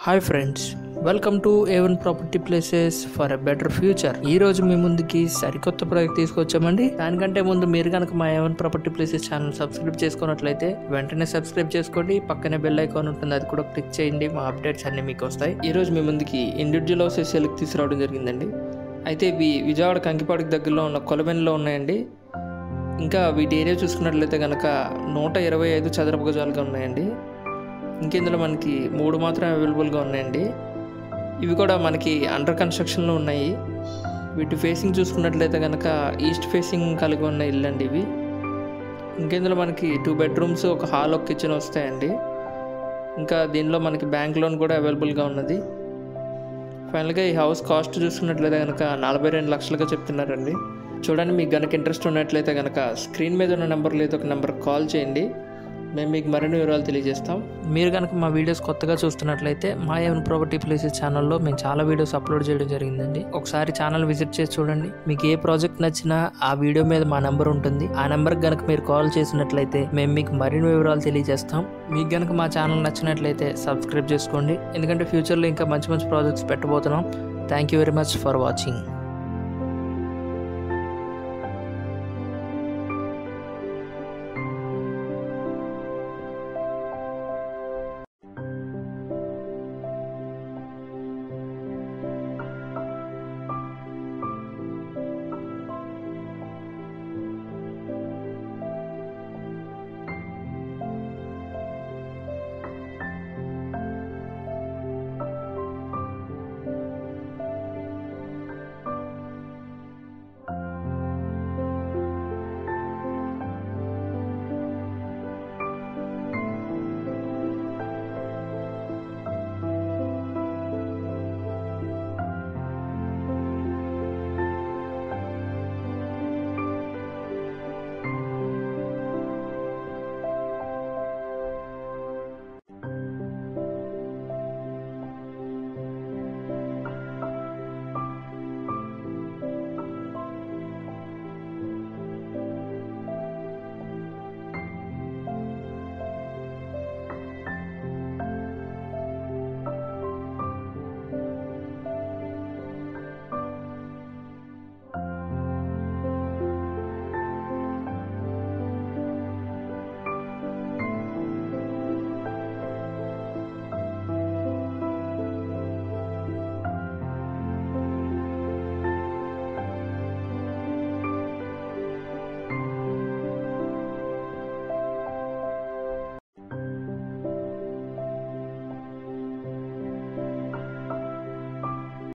hi friends welcome to A one property places for a better future ఈ రోజు మీ ముందుకి సరికొత్త ప్రాజెక్ట్ తీసుకొచ్చామండి దానికంటే ముందు మీరు కనుక మా A one property places channel subscribe చేసుకున్నట్లయితే వెంటనే సబ్స్క్రైబ్ చేసుకోండి పక్కనే బెల్ ఐకాన్ ఉంటుంది అది కూడా క్లిక్ చేయండి మా అప్డేట్స్ అన్ని మీకు వస్తాయి ఈ రోజు మీ ముందుకి ఇండివిజువల్ హౌసెస్ సెలెక్ట్ తీసుకురావడం జరిగిందండి అయితే ఇవి విజయవాడ కంకిపాడికి దగ్గరలో ఉన్న కొలవెన్లో ఉన్నాయండి ఇంకా వీటి ఏరియా చూసుకున్నట్లయితే కనుక నూట ఇరవై ఐదు చదరపు గజాలుగా ఉన్నాయండి ఇంకెందులో మనకి మూడు మాత్రం అవైలబుల్గా ఉన్నాయండి ఇవి కూడా మనకి అండర్ కన్స్ట్రక్షన్లో ఉన్నాయి వీటి ఫేసింగ్ చూసుకున్నట్లయితే కనుక ఈస్ట్ ఫేసింగ్ కలిగి ఉన్న ఇల్లు అండి ఇవి ఇంకెందులో మనకి టూ బెడ్రూమ్స్ ఒక హాల్ ఒక కిచెన్ వస్తాయండి ఇంకా దీనిలో మనకి బ్యాంక్ లోన్ కూడా అవైలబుల్గా ఉన్నది ఫైనల్గా ఈ హౌస్ కాస్ట్ చూసుకున్నట్లయితే కనుక నలభై రెండు లక్షలుగా చెప్తున్నారండి చూడండి మీకు కనుక ఇంట్రెస్ట్ ఉన్నట్లయితే కనుక స్క్రీన్ మీద ఉన్న నెంబర్ లేదా ఒక నెంబర్ కాల్ చేయండి మేము మీకు మరిన్ని వివరాలు తెలియజేస్తాం మీరు కనుక మా వీడియోస్ కొత్తగా చూస్తున్నట్లయితే మా ఏవన్ ప్రాపర్టీ ప్లేసెస్ ఛానల్లో మేము చాలా వీడియోస్ అప్లోడ్ చేయడం జరిగిందండి ఒకసారి ఛానల్ విజిట్ చేసి చూడండి మీకు ఏ ప్రాజెక్ట్ నచ్చినా ఆ వీడియో మీద మా నెంబర్ ఉంటుంది ఆ నెంబర్కి కనుక మీరు కాల్ చేసినట్లయితే మేము మీకు మరిన్ని వివరాలు తెలియజేస్తాం మీకు కనుక మా ఛానల్ నచ్చినట్లయితే సబ్స్క్రైబ్ చేసుకోండి ఎందుకంటే ఫ్యూచర్లో ఇంకా మంచి మంచి ప్రాజెక్ట్స్ పెట్టబోతున్నాం thank you very much for watching